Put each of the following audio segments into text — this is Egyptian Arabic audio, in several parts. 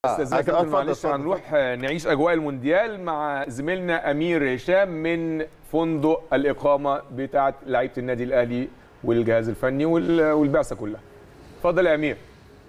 استاذنا عايز- كابتن اتفضل، معلش اتفضل. هنروح نعيش اجواء المونديال مع زميلنا امير هشام من فندق الاقامه بتاعه لعيبه النادي الاهلي والجهاز الفني وال- والبعثه كلها اتفضل يا امير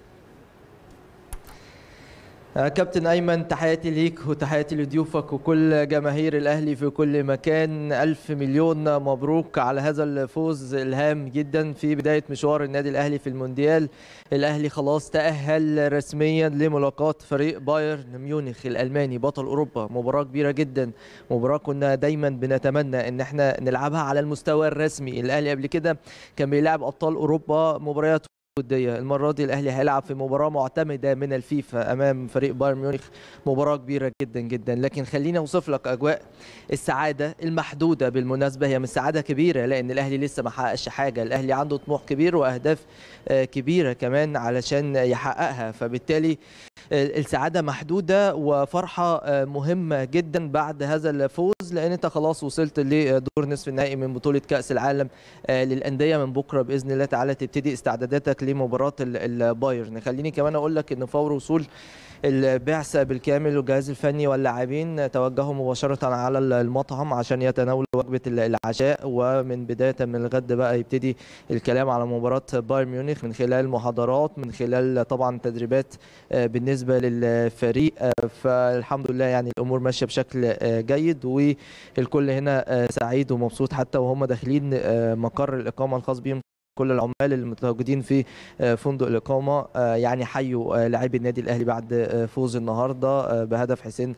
آه، كابتن ايمن تحياتي ليك وتحياتي لضيوفك وكل جماهير الاهلي في كل مكان الف مليون مبروك على هذا الفوز الهام جدا في بدايه مشوار النادي الاهلي في المونديال الاهلي خلاص تاهل رسميا لملاقاه فريق بايرن ميونخ الالماني بطل اوروبا مباراه كبيره جدا مباراه كنا دايما بنتمنى ان احنا نلعبها على المستوى الرسمي الاهلي قبل كده كان بيلعب ابطال اوروبا مباريات وديه المره دي الاهلي هيلعب في مباراه معتمده من الفيفا امام فريق بايرن ميونخ مباراه كبيره جدا جدا لكن خليني اوصف لك اجواء السعاده المحدوده بالمناسبه هي مش سعاده كبيره لان الاهلي لسه ما حققش حاجه الاهلي عنده طموح كبير واهداف آه، كبيره كمان علشان يحققها فبالتالي آه، السعاده محدوده وفرحه آه، مهمه جدا بعد هذا الفوز لان انت خلاص وصلت لدور نصف النهائي من بطوله كاس العالم آه، للانديه من بكره باذن الله تعالى تبتدي استعداداتك لمباراه ال- البايرن خليني كمان اقول لك ان فور وصول البعثه بالكامل والجهاز الفني واللاعبين توجهوا مباشره على المطعم عشان يتناولوا وجبه العشاء ومن بدايه من الغد بقى يبتدي الكلام على مباراه بايرن ميونخ من خلال محاضرات من خلال طبعا تدريبات آه، بالنسبه للفريق آه، فالحمد لله يعني الامور ماشيه بشكل آه، جيد والكل هنا آه، سعيد ومبسوط حتى وهم داخلين آه، مقر الاقامه الخاص بهم كل العمال المتواجدين في آه، فندق الإقامة آه، يعني حيوا آه، لاعبي النادي الأهلي بعد آه، فوز النهاردة آه، بهدف حسين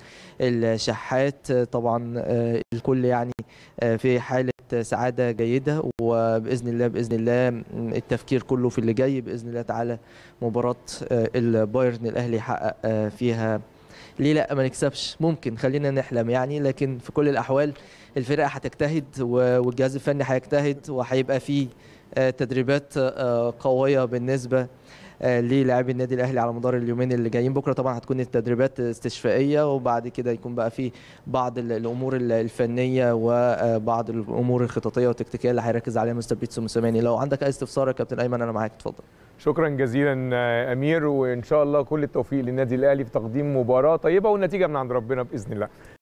الشحات آه، طبعا آه، الكل يعني آه، في حالة سعادة جيدة وبإذن الله بإذن الله م، التفكير كله في اللي جاي بإذن الله تعالى مباراة آه، البايرن الأهلي يحقق آه، فيها ليه لا ما نكسبش ممكن خلينا نحلم يعني لكن في كل الأحوال الفرقة هتجتهد و- والجهاز الفني هيجتهد وهيبقى فيه آه، تدريبات آه، قويه بالنسبه آه، للاعبي النادي الاهلي على مدار اليومين اللي جايين بكره طبعا هتكون التدريبات استشفائيه وبعد كده يكون بقى في بعض ال- الامور ال- الفنيه وبعض الامور الخططيه والتكتيكيه اللي هيركز عليها مستر بيتسو موسيماني لو عندك اي استفسار يا كابتن ايمن انا معاك اتفضل شكرا جزيلا آه، امير وان شاء الله كل التوفيق للنادي الاهلي في تقديم مباراه طيبه والنتيجه من عند ربنا باذن الله